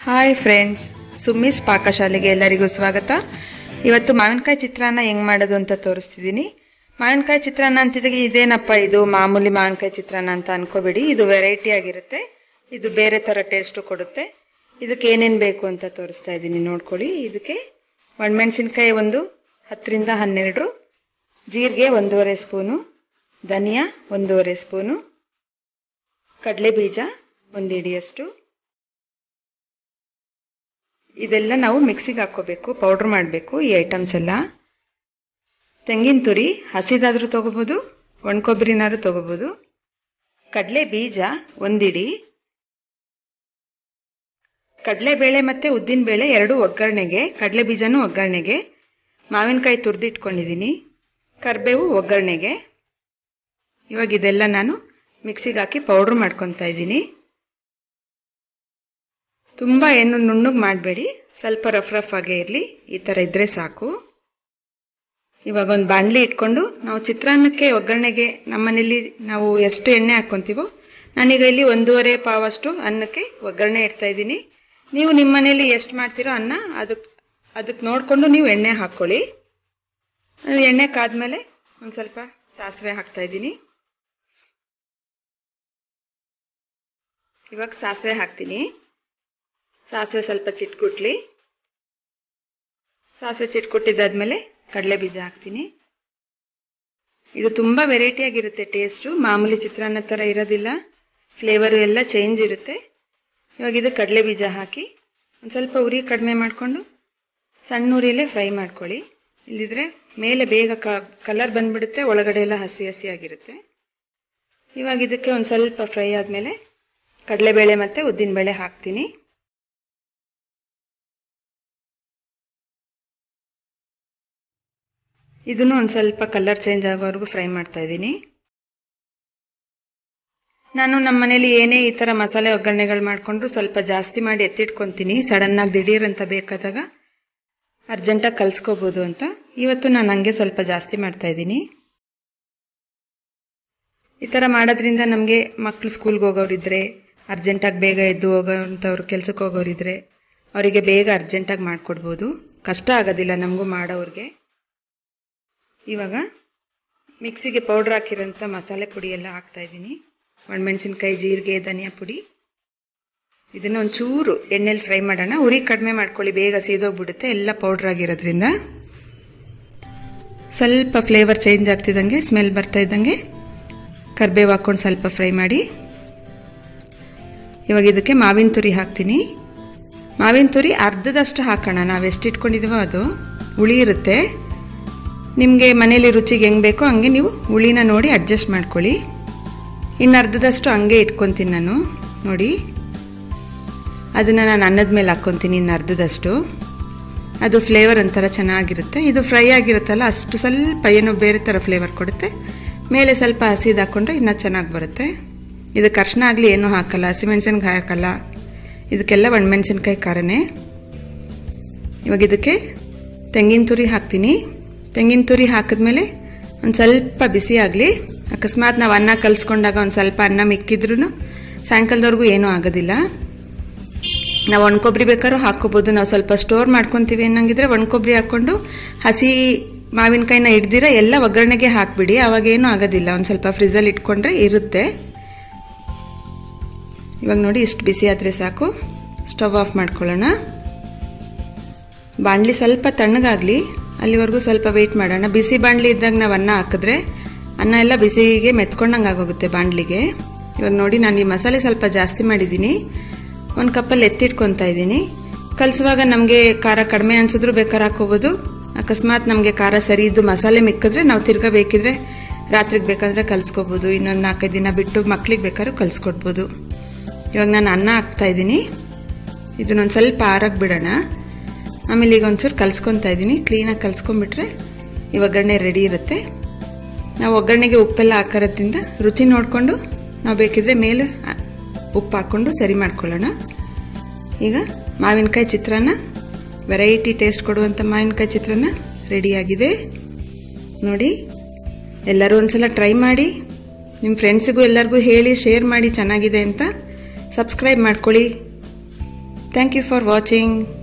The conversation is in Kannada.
ಹಾಯ್ ಫ್ರೆಂಡ್ಸ್ ಸುಮ್ಮಿಸ್ ಪಾಕಶಾಲೆಗೆ ಎಲ್ಲರಿಗೂ ಸ್ವಾಗತ ಇವತ್ತು ಮಾವಿನಕಾಯಿ ಚಿತ್ರಾನ್ನ ಹೆಂಗ್ ಮಾಡೋದು ಅಂತ ತೋರಿಸ್ತಿದ್ದೀನಿ ಮಾವಿನಕಾಯಿ ಚಿತ್ರಾನ್ನ ಅಂತಿದಾಗ ಇದೇನಪ್ಪ ಇದು ಮಾಮೂಲಿ ಮಾವಿನಕಾಯಿ ಚಿತ್ರಾನ್ನ ಅಂತ ಅನ್ಕೋಬೇಡಿ ಇದು ವೆರೈಟಿ ಆಗಿರುತ್ತೆ ಇದು ಬೇರೆ ತರ ಟೇಸ್ಟ್ ಕೊಡುತ್ತೆ ಇದಕ್ಕೆ ಏನೇನ್ ಬೇಕು ಅಂತ ತೋರಿಸ್ತಾ ಇದ್ದೀನಿ ನೋಡ್ಕೊಳ್ಳಿ ಇದಕ್ಕೆ ಒಣಮೆಣಸಿನ್ಕಾಯಿ ಒಂದು ಹತ್ತರಿಂದ ಹನ್ನೆರಡು ಜೀರಿಗೆ ಒಂದೂವರೆ ಸ್ಪೂನು ಧನಿಯಾ ಒಂದೂವರೆ ಸ್ಪೂನು ಕಡಲೆ ಬೀಜ ಒಂದು ಹಿಡಿಯಷ್ಟು ಇದೆಲ್ಲ ನಾವು ಮಿಕ್ಸಿಗೆ ಹಾಕೋಬೇಕು ಪೌಡ್ರ್ ಮಾಡಬೇಕು ಈ ಐಟಮ್ಸ್ ಎಲ್ಲ ತೆಂಗಿನ ತುರಿ ಹಸಿದಾದ್ರೂ ತಗೋಬೋದು ಒಣಕೊಬ್ಬರಿನಾದ್ರೂ ತಗೋಬೋದು ಕಡಲೆ ಬೀಜ ಒಂದಿಡಿ ಕಡಲೆಬೇಳೆ ಮತ್ತು ಉದ್ದಿನಬೇಳೆ ಎರಡು ಒಗ್ಗರಣೆಗೆ ಕಡಲೆ ಬೀಜನೂ ಒಗ್ಗರಣೆಗೆ ಮಾವಿನಕಾಯಿ ತುರಿದಿಟ್ಕೊಂಡಿದ್ದೀನಿ ಕರಿಬೇವು ಒಗ್ಗರಣೆಗೆ ಇವಾಗ ಇದೆಲ್ಲ ನಾನು ಮಿಕ್ಸಿಗೆ ಹಾಕಿ ಪೌಡ್ರ್ ಮಾಡ್ಕೊತಾ ಇದ್ದೀನಿ ತುಂಬ ಏನು ನುಣ್ಣಗೆ ಮಾಡಬೇಡಿ ಸ್ವಲ್ಪ ರಫ್ ರಫ್ ಆಗೇ ಇರಲಿ ಈ ಥರ ಇದ್ದರೆ ಸಾಕು ಇವಾಗ ಒಂದು ಬಾಣಲಿ ಇಟ್ಕೊಂಡು ನಾವು ಚಿತ್ರಾನ್ನಕ್ಕೆ ಒಗ್ಗರಣೆಗೆ ನಮ್ಮನೇಲಿ ನಾವು ಎಷ್ಟು ಎಣ್ಣೆ ಹಾಕ್ಕೊಂತೀವೋ ನಾನೀಗ ಇಲ್ಲಿ ಒಂದೂವರೆ ಪಾವಷ್ಟು ಅನ್ನಕ್ಕೆ ಒಗ್ಗರಣೆ ಇಡ್ತಾ ಇದ್ದೀನಿ ನೀವು ನಿಮ್ಮ ಮನೇಲಿ ಎಷ್ಟು ಮಾಡ್ತೀರೋ ಅನ್ನ ಅದಕ್ಕೆ ಅದಕ್ಕೆ ನೋಡಿಕೊಂಡು ನೀವು ಎಣ್ಣೆ ಹಾಕ್ಕೊಳ್ಳಿ ಎಣ್ಣೆ ಕಾದ್ಮೇಲೆ ಒಂದು ಸ್ವಲ್ಪ ಸಾಸಿವೆ ಹಾಕ್ತಾ ಇದ್ದೀನಿ ಇವಾಗ ಸಾಸಿವೆ ಹಾಕ್ತೀನಿ ಸಾಸಿವೆ ಸ್ವಲ್ಪ ಚಿಟ್ಕುಟ್ಲಿ ಸಾಸಿವೆ ಚಿಟ್ಕುಟ್ಟಿದ್ದಾದ್ಮೇಲೆ ಕಡಲೆ ಬೀಜ ಹಾಕ್ತೀನಿ ಇದು ತುಂಬ ವೆರೈಟಿಯಾಗಿರುತ್ತೆ ಟೇಸ್ಟು ಮಾಮೂಲಿ ಚಿತ್ರಾನ್ನ ಥರ ಇರೋದಿಲ್ಲ ಫ್ಲೇವರು ಎಲ್ಲ ಚೇಂಜ್ ಇರುತ್ತೆ ಇವಾಗ ಇದು ಕಡಲೆ ಬೀಜ ಹಾಕಿ ಒಂದು ಸ್ವಲ್ಪ ಉರಿ ಕಡಿಮೆ ಮಾಡಿಕೊಂಡು ಸಣ್ಣ ಉರಿಯಲ್ಲೇ ಫ್ರೈ ಮಾಡ್ಕೊಳ್ಳಿ ಇಲ್ಲಿದ್ರೆ ಮೇಲೆ ಬೇಗ ಕಲರ್ ಬಂದ್ಬಿಡುತ್ತೆ ಒಳಗಡೆ ಎಲ್ಲ ಹಸಿ ಹಸಿ ಆಗಿರುತ್ತೆ ಇವಾಗ ಇದಕ್ಕೆ ಒಂದು ಸ್ವಲ್ಪ ಫ್ರೈ ಆದಮೇಲೆ ಕಡಲೆಬೇಳೆ ಮತ್ತು ಉದ್ದಿನಬೇಳೆ ಹಾಕ್ತೀನಿ ಇದನ್ನು ಒಂದು ಸ್ವಲ್ಪ ಕಲರ್ ಚೇಂಜ್ ಆಗೋವರೆಗೂ ಫ್ರೈ ಮಾಡ್ತಾ ಇದ್ದೀನಿ ನಾನು ನಮ್ಮ ಮನೇಲಿ ಏನೇ ಈ ಥರ ಮಸಾಲೆ ಒಗ್ಗರಣೆಗಳು ಮಾಡಿಕೊಂಡ್ರು ಸ್ವಲ್ಪ ಜಾಸ್ತಿ ಮಾಡಿ ಎತ್ತಿಟ್ಕೊತೀನಿ ಸಡನ್ನಾಗಿ ದಿಢೀರ್ ಅಂತ ಬೇಕಾದಾಗ ಅರ್ಜೆಂಟಾಗಿ ಕಲಿಸ್ಕೋಬೋದು ಅಂತ ಇವತ್ತು ನಾನು ಹಂಗೆ ಸ್ವಲ್ಪ ಜಾಸ್ತಿ ಮಾಡ್ತಾ ಇದ್ದೀನಿ ಈ ಥರ ಮಾಡೋದ್ರಿಂದ ನಮಗೆ ಮಕ್ಕಳು ಸ್ಕೂಲ್ಗೆ ಹೋಗೋರಿದ್ರೆ ಅರ್ಜೆಂಟಾಗಿ ಬೇಗ ಎದ್ದು ಹೋಗೋಂಥವ್ರು ಕೆಲ್ಸಕ್ಕೆ ಹೋಗೋರಿದ್ರೆ ಅವರಿಗೆ ಬೇಗ ಅರ್ಜೆಂಟಾಗಿ ಮಾಡಿಕೊಡ್ಬೋದು ಕಷ್ಟ ಆಗೋದಿಲ್ಲ ನಮಗೂ ಮಾಡೋವ್ರಿಗೆ ಇವಾಗ ಮಿಕ್ಸಿಗೆ ಪೌಡ್ರ್ ಹಾಕಿರೋಂಥ ಮಸಾಲೆ ಪುಡಿ ಎಲ್ಲ ಹಾಕ್ತಾಯಿದ್ದೀನಿ ಒಣಮೆಣಸಿನ್ಕಾಯಿ ಜೀರಿಗೆ ಧನಿಯಾ ಪುಡಿ ಇದನ್ನು ಒಂಚೂರು ಎಣ್ಣೆಲಿ ಫ್ರೈ ಮಾಡೋಣ ಉರಿ ಕಡಿಮೆ ಮಾಡ್ಕೊಳ್ಳಿ ಬೇಗ ಸೀದೋಗ್ಬಿಡುತ್ತೆ ಎಲ್ಲ ಪೌಡ್ರ್ ಆಗಿರೋದ್ರಿಂದ ಸ್ವಲ್ಪ ಫ್ಲೇವರ್ ಚೇಂಜ್ ಆಗ್ತಿದ್ದಂಗೆ ಸ್ಮೆಲ್ ಬರ್ತಾ ಇದ್ದಂಗೆ ಕರ್ಬೇವು ಹಾಕ್ಕೊಂಡು ಸ್ವಲ್ಪ ಫ್ರೈ ಮಾಡಿ ಇವಾಗ ಇದಕ್ಕೆ ಮಾವಿನ ತುರಿ ಹಾಕ್ತೀನಿ ಮಾವಿನ ತುರಿ ಅರ್ಧದಷ್ಟು ಹಾಕೋಣ ನಾವು ಎಷ್ಟು ಇಟ್ಕೊಂಡಿದ್ದೀವೋ ಅದು ಹುಳಿ ಇರುತ್ತೆ ನಿಮಗೆ ಮನೇಲಿ ರುಚಿಗೆ ಹೆಂಗೆ ಬೇಕೋ ಹಂಗೆ ನೀವು ಹುಳಿನ ನೋಡಿ ಅಡ್ಜಸ್ಟ್ ಮಾಡ್ಕೊಳ್ಳಿ ಇನ್ನು ಅರ್ಧದಷ್ಟು ಹಂಗೆ ಇಟ್ಕೊತೀನಿ ನಾನು ನೋಡಿ ಅದನ್ನು ನಾನು ಅನ್ನದ ಮೇಲೆ ಹಾಕ್ಕೊತೀನಿ ಇನ್ನು ಅರ್ಧದಷ್ಟು ಅದು ಫ್ಲೇವರ್ ಒಂಥರ ಚೆನ್ನಾಗಿರುತ್ತೆ ಇದು ಫ್ರೈ ಆಗಿರುತ್ತಲ್ಲ ಅಷ್ಟು ಸ್ವಲ್ಪ ಏನೋ ಬೇರೆ ಥರ ಫ್ಲೇವರ್ ಕೊಡುತ್ತೆ ಮೇಲೆ ಸ್ವಲ್ಪ ಹಸಿದು ಹಾಕ್ಕೊಂಡ್ರೆ ಇನ್ನೂ ಚೆನ್ನಾಗಿ ಬರುತ್ತೆ ಇದಕ್ಕೆ ಅರ್ಶಿನ ಆಗಲಿ ಏನೂ ಹಾಕಲ್ಲ ಹಸಿಮೆಣ್ಸಿನ್ಕಾಯಿ ಹಾಕಲ್ಲ ಇದಕ್ಕೆಲ್ಲ ಒಣಮೆಣ್ಸಿನ್ಕಾಯಿ ಖಾರನೇ ಇವಾಗ ಇದಕ್ಕೆ ತೆಂಗಿನ ತುರಿ ಹಾಕ್ತೀನಿ ತೆಂಗಿನ ತುರಿ ಹಾಕಿದ್ಮೇಲೆ ಒಂದು ಸ್ವಲ್ಪ ಬಿಸಿ ಆಗಲಿ ಅಕಸ್ಮಾತ್ ನಾವು ಅನ್ನ ಕಲಿಸ್ಕೊಂಡಾಗ ಒಂದು ಸ್ವಲ್ಪ ಅನ್ನ ಮಿಕ್ಕಿದ್ರೂ ಸಾಯಂಕಾಲದವರೆಗೂ ಏನೂ ಆಗೋದಿಲ್ಲ ನಾವು ಒಣಕೊಬ್ಬರಿ ಬೇಕಾದ್ರೂ ಹಾಕ್ಕೋಬೋದು ನಾವು ಸ್ವಲ್ಪ ಸ್ಟೋರ್ ಮಾಡ್ಕೊತೀವಿ ಅನ್ನಂಗಿದ್ರೆ ಒಣಕೊಬ್ಬರಿ ಹಾಕ್ಕೊಂಡು ಹಸಿ ಮಾವಿನಕಾಯಿನ ಹಿಡ್ದಿರ ಎಲ್ಲ ಒಗ್ಗರಣೆಗೆ ಹಾಕ್ಬಿಡಿ ಅವಾಗೇನೂ ಆಗೋದಿಲ್ಲ ಒಂದು ಸ್ವಲ್ಪ ಫ್ರಿಜ್ಜಲ್ಲಿ ಇಟ್ಕೊಂಡ್ರೆ ಇರುತ್ತೆ ಇವಾಗ ನೋಡಿ ಇಷ್ಟು ಬಿಸಿ ಆದರೆ ಸಾಕು ಸ್ಟವ್ ಆಫ್ ಮಾಡ್ಕೊಳ್ಳೋಣ ಬಾಣಲಿ ಸ್ವಲ್ಪ ತಣ್ಣಗಾಗಲಿ ಅಲ್ಲಿವರೆಗೂ ಸ್ವಲ್ಪ ವೆಯ್ಟ್ ಮಾಡೋಣ ಬಿಸಿ ಬಾಣಲಿ ಇದ್ದಾಗ ನಾವು ಅನ್ನ ಹಾಕಿದ್ರೆ ಅನ್ನ ಎಲ್ಲ ಬಿಸಿಗೆ ಮೆತ್ಕೊಂಡಂಗೆ ಆಗೋಗುತ್ತೆ ಬಾಣಲಿಗೆ ಇವಾಗ ನೋಡಿ ನಾನು ಈ ಮಸಾಲೆ ಸ್ವಲ್ಪ ಜಾಸ್ತಿ ಮಾಡಿದ್ದೀನಿ ಒಂದು ಕಪ್ಪಲ್ಲಿ ಎತ್ತಿಟ್ಕೊತಾ ಇದ್ದೀನಿ ಕಲಿಸುವಾಗ ನಮಗೆ ಖಾರ ಕಡಿಮೆ ಅನ್ಸಿದ್ರು ಬೇಕಾದ್ರೆ ಹಾಕೋಬೋದು ಅಕಸ್ಮಾತ್ ನಮಗೆ ಖಾರ ಸರಿ ಇದ್ದು ಮಸಾಲೆ ಮಿಕ್ಕಿದ್ರೆ ನಾವು ತಿರ್ಗಾ ಬೇಕಿದ್ರೆ ರಾತ್ರಿಗೆ ಬೇಕಾದ್ರೆ ಕಲಿಸ್ಕೋಬೋದು ಇನ್ನೊಂದು ನಾಲ್ಕೈದು ದಿನ ಬಿಟ್ಟು ಮಕ್ಳಿಗೆ ಬೇಕಾದ್ರೂ ಕಲಿಸ್ಕೊಡ್ಬೋದು ಇವಾಗ ನಾನು ಅನ್ನ ಹಾಕ್ತಾ ಇದ್ದೀನಿ ಇದನ್ನೊಂದು ಸ್ವಲ್ಪ ಆರಕ್ಕೆ ಬಿಡೋಣ ಆಮೇಲೆ ಈಗ ಒಂಚೂರು ಕಲಿಸ್ಕೊತಾ ಇದ್ದೀನಿ ಕ್ಲೀನಾಗಿ ಕಲಿಸ್ಕೊಂಡ್ಬಿಟ್ರೆ ಈ ಒಗ್ಗರಣೆ ರೆಡಿ ಇರುತ್ತೆ ನಾವು ಒಗ್ಗರಣೆಗೆ ಉಪ್ಪೆಲ್ಲ ಹಾಕೋದ್ರಿಂದ ರುಚಿ ನೋಡಿಕೊಂಡು ನಾವು ಬೇಕಿದ್ರೆ ಮೇಲೆ ಉಪ್ಪು ಹಾಕ್ಕೊಂಡು ಸರಿ ಮಾಡ್ಕೊಳ್ಳೋಣ ಈಗ ಮಾವಿನಕಾಯಿ ಚಿತ್ರಾನ್ನ ವೆರೈಟಿ ಟೇಸ್ಟ್ ಕೊಡುವಂಥ ಮಾವಿನಕಾಯಿ ಚಿತ್ರಾನ್ನ ರೆಡಿಯಾಗಿದೆ ನೋಡಿ ಎಲ್ಲರೂ ಒಂದ್ಸಲ ಟ್ರೈ ಮಾಡಿ ನಿಮ್ಮ ಫ್ರೆಂಡ್ಸಿಗೂ ಎಲ್ಲರಿಗೂ ಹೇಳಿ ಶೇರ್ ಮಾಡಿ ಚೆನ್ನಾಗಿದೆ ಅಂತ ಸಬ್ಸ್ಕ್ರೈಬ್ ಮಾಡ್ಕೊಳ್ಳಿ ಥ್ಯಾಂಕ್ ಯು ಫಾರ್ ವಾಚಿಂಗ್